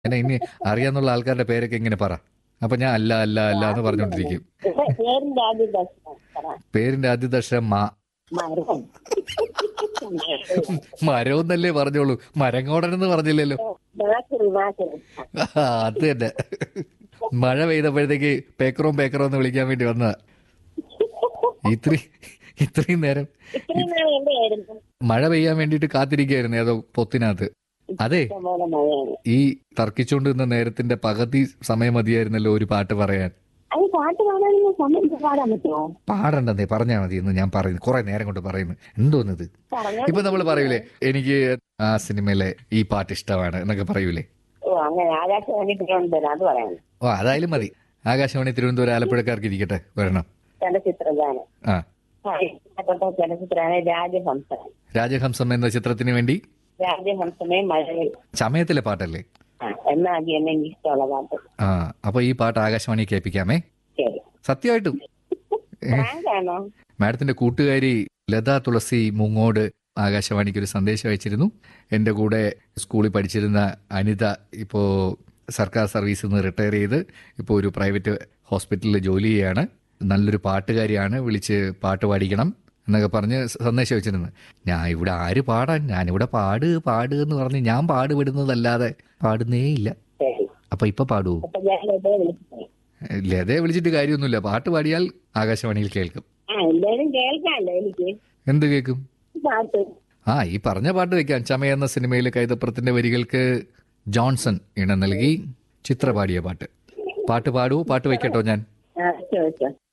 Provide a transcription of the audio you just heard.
എന്നെ ഇനി അറിയാന്നുള്ള ആൾക്കാരുടെ പേരൊക്കെ ഇങ്ങനെ പറ അപ്പൊ ഞാൻ അല്ല അല്ല അല്ല എന്ന് പറഞ്ഞോണ്ടിരിക്കും പേരിന്റെ ആദ്യ ദർശനം പറ പേരിന്റെ ആദ്യദർശനം മാ മരം മരം എന്നല്ലേ പറഞ്ഞോളൂ മരങ്ങോടൻ എന്ന് പറഞ്ഞില്ലല്ലോ നാശരി നാശരി ആ, അത് തന്നെ മഴ പെയ്തപ്പോഴത്തേക്ക് പേക്കറോം പേക്കറോ എന്ന് വിളിക്കാൻ വേണ്ടി വന്നതാ ഇത്ര ഇത്രയും നേരം ഇത്രയും നാൾ എവിടെയായിരുന്നു മഴ പെയ്യാൻ വേണ്ടിയിട്ട് കാത്തിരിക്കുകയായിരുന്നു ഏതോ പൊത്തിനകത്ത് അതെ ഇഷ്ടംപോലെ മഴയാണ് ഈ തർക്കിച്ചുകൊണ്ട് നിന്ന നേരത്തിന്റെ പകുതി സമയം മതിയായിരുന്നല്ലോ ഒരു പാട്ട് പറയാൻ അത് പാട്ട് പാടാനും സമയം പാടാൻ പറ്റുമോ പാടണ്ടെന്നേ പറഞ്ഞാൽ മതി എന്ന് ഞാൻ പറയുന്നു കുറെ നേരം കൊണ്ട് പറയുന്നു എന്തോന്നത് പറഞ്ഞോ ഇപ്പൊ നമ്മൾ പറയൂലേ എനിക്ക് ആ സിനിമയിലെ ഈ പാട്ട് ഇഷ്ടമാണ് എന്നൊക്കെ പറയൂലേ ഓ അങ്ങനെ ആകാശവാണി തിരുവനന്തപുരം അത് പറയാം ഓ അതായാലും മതി ആകാശവാണി തിരുവനന്തപുരം ആലപ്പുഴക്കാർക്ക് ഇരിക്കട്ടെ വരണം ചലച്ചിത്രഗാനം ആ ആ, ഇഷ്ടപ്പെട്ട ചലച്ചിത്രമാണ് രാജഹംസം രാജഹംസം എന്ന ചിത്രത്തിന് വേണ്ടി രാജഹംസമേ മഴവിൽ ചമയത്തിലെ പാട്ടല്ലേ ആ എന്നാദ്യം എന്നെ എനിക്ക് ഇഷ്ടമുള്ള പാട്ട് ആ അപ്പൊ ഈ പാട്ട് ആകാശവാണി കേൾപ്പിക്കാമേ ശരി സത്യമായിട്ടും പ്രാങ്കാണോ മാഡത്തിന്റെ കൂട്ടുകാരി ലത തുളസി മുങ്ങോട് ആകാശവാണിക്ക് ഒരു സന്ദേശം അയച്ചിരുന്നു എൻ്റെ കൂടെ സ്കൂളിൽ പഠിച്ചിരുന്ന അനിത ഇപ്പോൾ സർക്കാർ സർവീസിൽ നിന്ന് റിട്ടയർ ചെയ്ത് ഇപ്പോൾ ഒരു പ്രൈവറ്റ് ഹോസ്പിറ്റലിൽ ജോലി ചെയ്യാണ് നല്ലൊരു പാട്ടുകാരിയാണ് വിളിച്ച് പാട്ട് പാടിക്കണം എന്നൊക്കെ പറഞ്ഞ് സന്ദേശം വെച്ചിരുന്നു ഞാൻ ഇവിടെ ആര് പാടാൻ ഞാനിവിടെ പാട് പാട് എന്ന് പറഞ്ഞ് ഞാൻ പാടുപെടുന്നതല്ലാതെ പാടുന്നേ ഇല്ല ശരി അപ്പൊ ഇപ്പൊ പാടുവോ അപ്പൊ ഞാൻ ഇതേ വിളിച്ചു ലതയെ വിളിച്ചിട്ട് കാര്യമൊന്നുമില്ല പാട്ട് പാടിയാൽ ആകാശവാണിയിൽ കേൾക്കും ആ എന്തായാലും കേൾക്കാമല്ലോ എനിക്ക് എന്ത് കേൾക്കും പാട്ട് ആ ഈ പറഞ്ഞ പാട്ട് വെക്കാം ചമയ എന്ന സിനിമയിലെ കൈതപ്പുറത്തിന്റെ വരികൾക്ക് ജോൺസൺ ഇണം നൽകി ചിത്ര പാടിയ പാട്ട് പാട്ട് പാടുവോ പാട്ട് വെക്കട്ടോ ഞാൻ ആ ചോദിച്ചോ